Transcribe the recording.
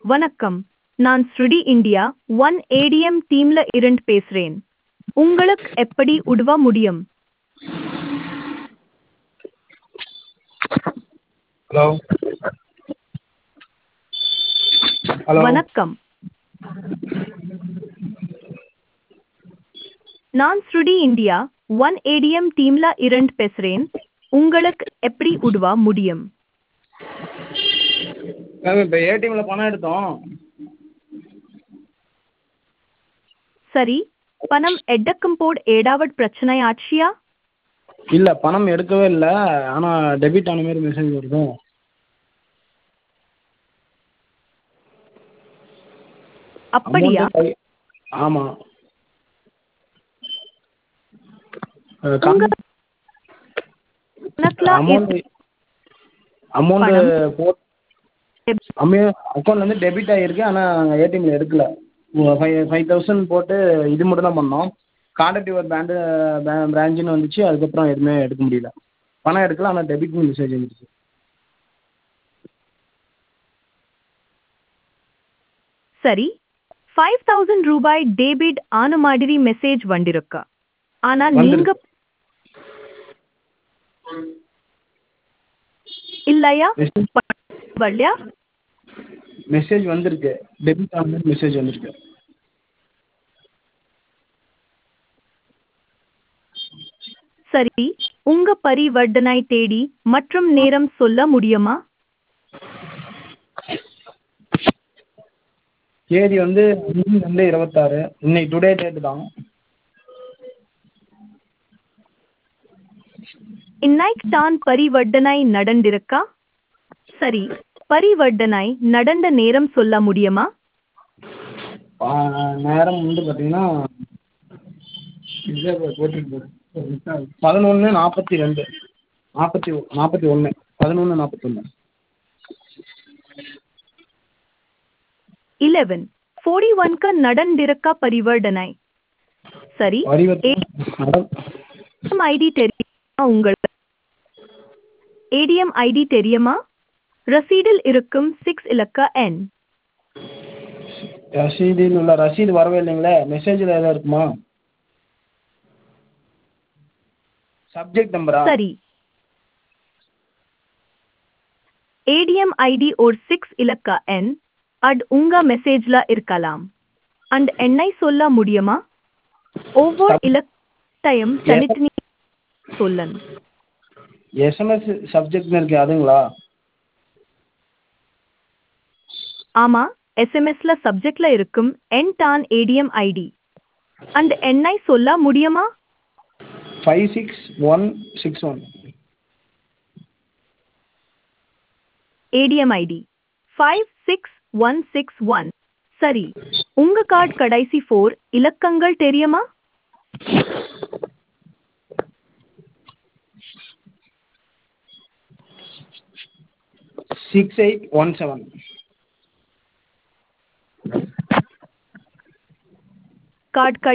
வணக்கம் நான் ஸ்ருடி இந்தியா ஒன் ஏடிஎம் டீம்ல இருந்து பேசுறேன் உங்களுக்கு எப்படி உதவ முடியும் ஹலோ ஹலோ வணக்கம் நான் ஸ்ருடி இந்தியா ஒன் ஏடிஎம் டீம்ல இருந்து பேசுறேன் உங்களுக்கு எப்படி உதவ முடியும் மேம் இப்போ ஏடிஎம்மில் பணம் எடுத்தோம் சரி பணம் எடுக்கும் போது ஏதாவது பிரச்சனை ஆச்சியா இல்லை பணம் எடுக்கவே இல்லை ஆனால் டெபிட் ஆன மாதிரி மெசேஜ் வருது அப்படியா ஆமாம் உங்க கணக்குல அமௌண்ட் அமௌண்ட்டு பணம்? போட் அமே அக்கௌண்ட்லேருந்து டெபிட் ஆகிருக்கு ஆனால் ஏடிஎம்மில் எடுக்கல ஃபைவ் ஃபைவ் தௌசண்ட் போட்டு இது மட்டும் தான் பண்ணோம் காண்டாக்ட் யுவர் பேண்டு பிரான்ச்சுன்னு வந்துச்சு அதுக்கப்புறம் எதுவுமே எடுக்க முடியல பணம் எடுக்கல ஆனால் டெபிட்னு மெசேஜ் வந்துருச்சு சரி ஃபைவ் தௌசண்ட் ரூபாய் டேபிட் ஆன மாதிரி மெசேஜ் வந்திருக்கு ஆனா நீங்க இல்லையா மெசேஜ் வரலையா மெசேஜ் வந்திருக்கு டெபிட் ஆன மாதிரி மெசேஜ் வந்திருக்கு சரி உங்க பரிவர்த்தனை தேதி மற்றும் நேரம் சொல்ல முடியுமா தேதி வந்து அஞ்சு ரெண்டு இருபத்தாறு இன்னைக்கு டுடே டேட்டு தான் இன்னைக்கு தான் பரிவர்த்தனை நடந்திருக்கா சரி பரிவர்த்தனை நடந்த நேரம் சொல்ல முடியுமா ஆ, நேரம் வந்து பார்த்தீங்கன்னா போட்டுருக்கு பதினொன்று நாற்பத்தி ரெண்டு நாற்பத்தி நாற்பத்தி ஒன்று பதினொன்று நாற்பத்தொன்று இலெவன் ஃபோர்டி ஒன்க்கு நடந்திருக்கா பரிவர்த்தனை சரி பரிவர்த்தனை மேடம் ஐடி தெரியுமா உங்களுக்கு ஏடிஎம் ஐடி தெரியுமா ரசீடில் இருக்கும் சிக்ஸ் இலக்க எண் ரசீதில் உள்ள ரசீது வரவே இல்லைங்களே மெசேஜில் எதாவது இருக்குமா சப்ஜெக்ட் நம்பரா சரி ஏடிஎம் ஐடி ஒரு சிக்ஸ் இலக்க எண் அட் உங்க மெசேஜ்ல இருக்கலாம் அந்த எண்ணை சொல்ல முடியுமா ஒவ்வொரு இலக்கையும் தனித்தனி சொல்லணும் எஸ்எம்எஸ் சப்ஜெக்ட்னு இருக்கு அதுங்களா ஆமா எஸ்எம்எஸ்ல சப்ஜெக்ட்ல இருக்கும் என் தான் ஏடிஎம் ஐடி அந்த எண்ணை சொல்ல முடியுமா five six one six one ATM ID five six one six one சரி உங்க கார்டு கடைசி ஃபோர் இலக்கங்கள் தெரியுமா six eight one seven card